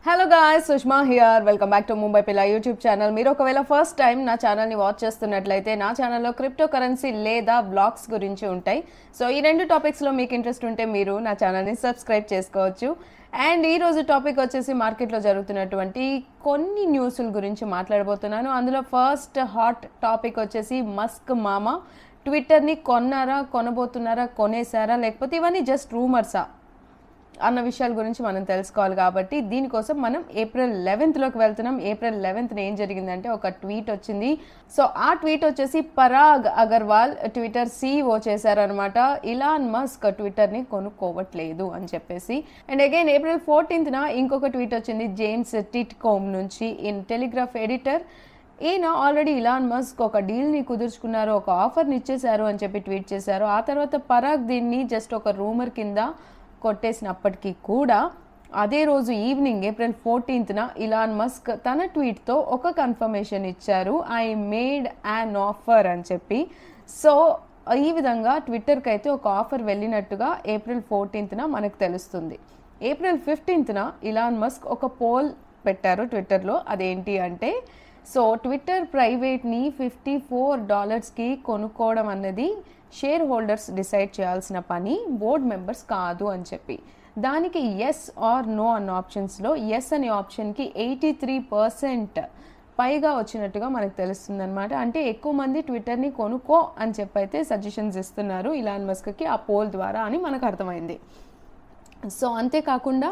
hello guys Sushma here welcome back to Mumbai పిల్ల YouTube channel మీరు ఒకవేళ ఫస్ట్ టైం నా ఛానల్ని వాచ్ చేస్తున్నట్లయితే నా ఛానల్లో క్రిప్టో కరెన్సీ లేదా బ్లాగ్స్ గురించి ఉంటాయి సో ఈ రెండు టాపిక్స్లో మీకు ఇంట్రెస్ట్ ఉంటే మీరు నా ఛానల్ని సబ్స్క్రైబ్ చేసుకోవచ్చు అండ్ ఈ రోజు టాపిక్ వచ్చేసి మార్కెట్లో జరుగుతున్నటువంటి కొన్ని న్యూస్ల గురించి మాట్లాడబోతున్నాను అందులో ఫస్ట్ హాట్ టాపిక్ వచ్చేసి మస్క్ మామ ట్విట్టర్ని కొన్నారా కొనబోతున్నారా కొనేసారా లేకపోతే ఇవన్నీ జస్ట్ రూమర్సా అన్న విషయాల గురించి మనం తెలుసుకోవాలి కాబట్టి దీనికోసం మనం ఏప్రిల్ లెవెన్త్లోకి వెళ్తున్నాం ఏప్రిల్ లెవెన్త్న ఏం జరిగిందంటే ఒక ట్వీట్ వచ్చింది సో ఆ ట్వీట్ వచ్చేసి పరాగ్ అగర్వాల్ ట్విట్టర్ సీఓ చేశారనమాట ఇలాన్ మస్క్ ట్విట్టర్ని కొనుక్కోవట్లేదు అని చెప్పేసి అండ్ అగైన్ ఏప్రిల్ ఫోర్టీన్త్న ఇంకొక ట్వీట్ వచ్చింది జేమ్స్ టిట్ కోమ్ నుంచి ఇన్ టెలిగ్రాఫ్ ఎడిటర్ ఈయన ఆల్రెడీ ఇలాన్ మస్క్ ఒక డీల్ని కుదుర్చుకున్నారు ఒక ఆఫర్ని ఇచ్చేశారు అని చెప్పి ట్వీట్ చేశారు ఆ తర్వాత పరాగ్ దీన్ని జస్ట్ ఒక రూమర్ కింద కొట్టేసినప్పటికీ కూడా అదే రోజు ఈవినింగ్ ఏప్రిల్ ఫోర్టీన్త్న ఇలాన్ మస్క్ తన ట్వీట్తో ఒక కన్ఫర్మేషన్ ఇచ్చారు ఐ మేడ్ యాన్ ఆఫర్ అని చెప్పి సో ఈ విధంగా ట్విట్టర్కి అయితే ఒక ఆఫర్ వెళ్ళినట్టుగా ఏప్రిల్ ఫోర్టీన్త్న మనకు తెలుస్తుంది ఏప్రిల్ ఫిఫ్టీన్త్న ఇలాన్ మస్క్ ఒక పోల్ పెట్టారు ట్విట్టర్లో అదేంటి అంటే సో ట్విట్టర్ ప్రైవేట్ని ఫిఫ్టీ ఫోర్ డాలర్స్కి కొనుక్కోవడం అన్నది షేర్ హోల్డర్స్ డిసైడ్ చేయాల్సిన పని బోర్డ్ మెంబర్స్ కాదు అని చెప్పి దానికి ఎస్ ఆర్ నో అన్న ఆప్షన్స్లో ఎస్ అనే ఆప్షన్కి ఎయిటీ త్రీ పర్సెంట్ పైగా వచ్చినట్టుగా మనకు తెలుస్తుంది అనమాట అంటే ఎక్కువ మంది ట్విట్టర్ని కొనుక్కో అని చెప్పైతే సజెషన్స్ ఇస్తున్నారు ఇలాన్ మస్క్కి ఆ పోల్ ద్వారా అని మనకు అర్థమైంది సో అంతేకాకుండా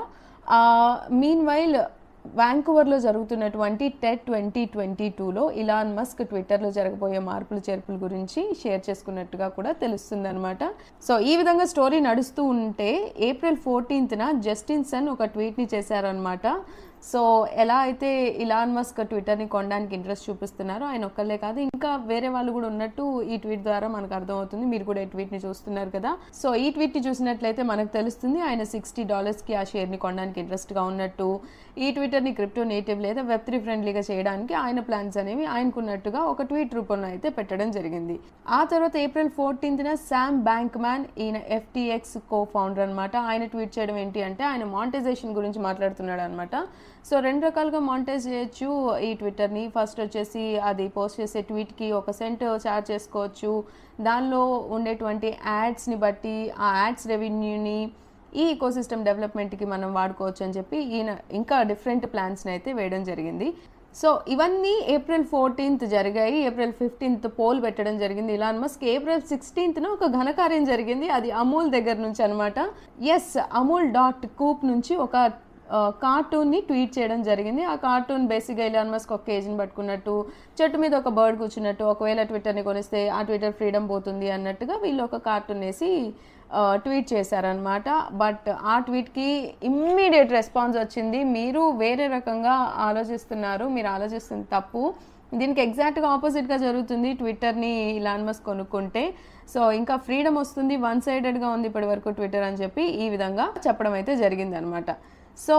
మీన్ వైల్ వ్యాంకువర్లో జరుగుతున్నటువంటి టెట్ ట్వంటీ ట్వంటీ టూలో ఇలాన్ మస్క్ ట్విట్టర్లో జరగబోయే మార్పులు చేర్పుల గురించి షేర్ చేసుకున్నట్టుగా కూడా తెలుస్తుంది అనమాట సో ఈ విధంగా స్టోరీ నడుస్తూ ఉంటే ఏప్రిల్ ఫోర్టీన్త్న జస్టిన్ సన్ ఒక ట్వీట్ని చేశారనమాట సో ఎలా అయితే ఇలాన్ మస్క్ ట్విట్టర్ని కొనడానికి ఇంట్రెస్ట్ చూపిస్తున్నారో ఆయన ఒక్కళ్ళే కాదు ఇంకా వేరే వాళ్ళు కూడా ఉన్నట్టు ఈ ట్వీట్ ద్వారా మనకు అర్థమవుతుంది మీరు కూడా ఈ ట్వీట్ని చూస్తున్నారు కదా సో ఈ ట్వీట్ని చూసినట్లయితే మనకు తెలుస్తుంది ఆయన సిక్స్టీ డాలర్స్కి ఆ షేర్ని కొనడానికి ఇంట్రెస్ట్గా ఉన్నట్టు ఈ ట్విట్టర్ని క్రిప్టో నేటివ్ లేదా వెబ్ త్రీ ఫ్రెండ్లీగా చేయడానికి ఆయన ప్లాన్స్ అనేవి ఆయనకున్నట్టుగా ఒక ట్వీట్ రూపంలో అయితే పెట్టడం జరిగింది ఆ తర్వాత ఏప్రిల్ ఫోర్టీన్త్న శామ్ బ్యాంక్ మ్యాన్ ఈయన ఎఫ్టీఎక్స్ కో ఫౌండర్ అనమాట ఆయన ట్వీట్ చేయడం ఏంటి అంటే ఆయన మానిటైజేషన్ గురించి మాట్లాడుతున్నాడు అనమాట సో రెండు రకాలుగా మానిటైజ్ చేయొచ్చు ఈ ట్విట్టర్ని ఫస్ట్ వచ్చేసి అది పోస్ట్ చేసే ట్వీట్కి ఒక సెంట్ చార్జ్ చేసుకోవచ్చు దానిలో ఉండేటువంటి యాడ్స్ని బట్టి ఆ యాడ్స్ రెవెన్యూని ఈ ఈకోసిస్టమ్ డెవలప్మెంట్కి మనం వాడుకోవచ్చు అని చెప్పి ఈయన ఇంకా డిఫరెంట్ ప్లాన్స్ని అయితే వేయడం జరిగింది సో ఇవన్నీ ఏప్రిల్ ఫోర్టీన్త్ జరిగాయి ఏప్రిల్ ఫిఫ్టీన్త్ పోల్ పెట్టడం జరిగింది ఇలాన్ మస్క్ ఏప్రిల్ సిక్స్టీన్త్న ఒక ఘనకార్యం జరిగింది అది అమూల్ దగ్గర నుంచి అనమాట ఎస్ అమూల్ డాట్ కూప్ నుంచి ఒక కార్టూన్ని ట్వీట్ చేయడం జరిగింది ఆ కార్టూన్ బేసిక్గా ఇలాన్ మస్క్ ఒక కేజీని పట్టుకున్నట్టు చెట్టు మీద ఒక బర్డ్ కూర్చున్నట్టు ఒకవేళ ట్విట్టర్ని కొనిస్తే ఆ ట్విట్టర్ ఫ్రీడమ్ పోతుంది అన్నట్టుగా వీళ్ళు ఒక కార్టూన్ వేసి ట్వీట్ చేశారనమాట బట్ ఆ ట్వీట్కి ఇమ్మీడియట్ రెస్పాన్స్ వచ్చింది మీరు వేరే రకంగా ఆలోచిస్తున్నారు మీరు ఆలోచిస్తుంది తప్పు దీనికి ఎగ్జాక్ట్గా ఆపోజిట్గా జరుగుతుంది ట్విట్టర్ని ఇలాన్ మస్క్ కొనుక్కుంటే సో ఇంకా ఫ్రీడమ్ వస్తుంది వన్ సైడెడ్గా ఉంది ఇప్పటి వరకు ట్విట్టర్ అని చెప్పి ఈ విధంగా చెప్పడం అయితే జరిగింది అనమాట సో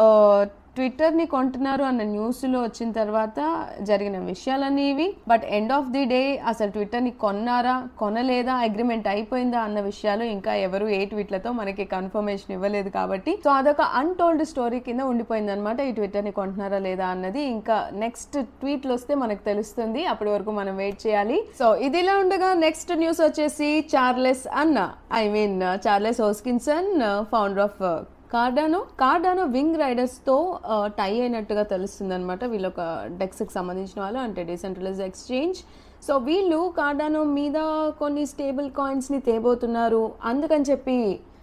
ట్విట్టర్ని కొంటున్నారు అన్న న్యూస్లో వచ్చిన తర్వాత జరిగిన విషయాలన్నీ ఇవి but end of the day అసలు ట్విట్టర్ని కొన్నారా కొనలేదా అగ్రిమెంట్ అయిపోయిందా అన్న విషయాలు ఇంకా ఎవరు ఏ ట్వీట్లతో మనకి కన్ఫర్మేషన్ ఇవ్వలేదు కాబట్టి సో అదొక అన్టోల్డ్ స్టోరీ కింద ఉండిపోయింది అనమాట ఈ ట్విట్టర్ని కొంటున్నారా లేదా అన్నది ఇంకా నెక్స్ట్ ట్వీట్లు వస్తే మనకు తెలుస్తుంది అప్పటి వరకు మనం వెయిట్ చేయాలి సో ఇదిలా ఉండగా నెక్స్ట్ న్యూస్ వచ్చేసి చార్లెస్ అన్న I mean Charles Hoskinson founder of Cardano Cardano వింగ్ రైడర్స్తో టై అయినట్టుగా తెలుస్తుంది అనమాట వీళ్ళు ఒక డెక్స్కి సంబంధించిన వాళ్ళు అంటే డిసెంట్రలైజ్ ఎక్స్చేంజ్ సో వీళ్ళు కార్డానో మీద కొన్ని స్టేబుల్ కాయిన్స్ని తేబోతున్నారు అందుకని చెప్పి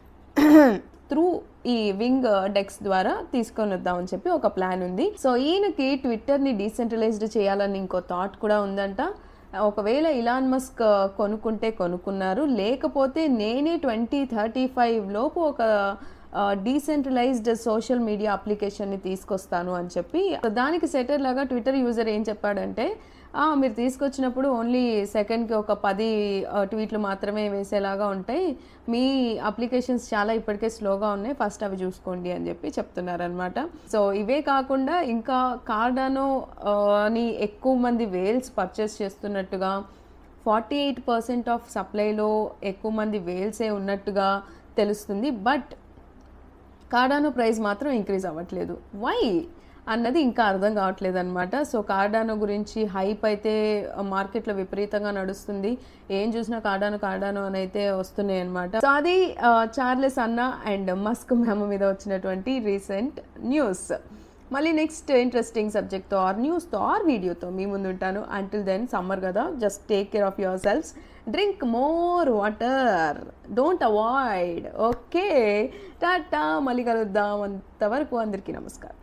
త్రూ ఈ వింగ్ డెక్స్ ద్వారా తీసుకొని వద్దామని చెప్పి ఒక ప్లాన్ ఉంది సో ఈయనకి ట్విట్టర్ని డీసెంట్రలైజ్డ్ చేయాలని ఇంకో థాట్ కూడా ఉందంట ఒకవేళ ఇలాన్ మస్క్ కొనుక్కుంటే కొనుక్కున్నారు లేకపోతే నేనే ట్వంటీ థర్టీ ఫైవ్ లోపు ఒక డీసెంట్రలైజ్డ్ సోషల్ మీడియా అప్లికేషన్ని తీసుకొస్తాను అని చెప్పి దానికి సెటర్ లాగా ట్విట్టర్ యూజర్ ఏం చెప్పాడంటే మీరు తీసుకొచ్చినప్పుడు ఓన్లీ సెకండ్కి ఒక పది ట్వీట్లు మాత్రమే వేసేలాగా ఉంటాయి మీ అప్లికేషన్స్ చాలా ఇప్పటికే స్లోగా ఉన్నాయి ఫస్ట్ అవి చూసుకోండి అని చెప్పి చెప్తున్నారనమాట సో ఇవే కాకుండా ఇంకా కార్డానో ని ఎక్కువ మంది వేల్స్ పర్చేస్ చేస్తున్నట్టుగా ఫార్టీ ఎయిట్ పర్సెంట్ ఆఫ్ సప్లైలో ఎక్కువ మంది వేల్సే ఉన్నట్టుగా తెలుస్తుంది బట్ కార్డానో ప్రైస్ మాత్రం ఇంక్రీజ్ అవ్వట్లేదు వై అన్నది ఇంకా అర్థం కావట్లేదు అనమాట సో కార్డానో గురించి హైప్ అయితే మార్కెట్లో విపరీతంగా నడుస్తుంది ఏం చూసినా కార్డానో కార్డానో అని అయితే వస్తున్నాయి అనమాట సో అది ఆ, చార్లెస్ అన్న అండ్ మస్క్ మెమ మీద వచ్చినటువంటి రీసెంట్ న్యూస్ మళ్ళీ నెక్స్ట్ ఇంట్రెస్టింగ్ సబ్జెక్ట్తో ఆర్ న్యూస్తో ఆర్ వీడియోతో మీ ముందు ఉంటాను అంటిల్ దెన్ సమ్మర్ కదా just take care of your selfs drink more water don't avoid okay tata మళ్ళీ కలుద్దాం అంతవరకు అందరికీ నమస్కారం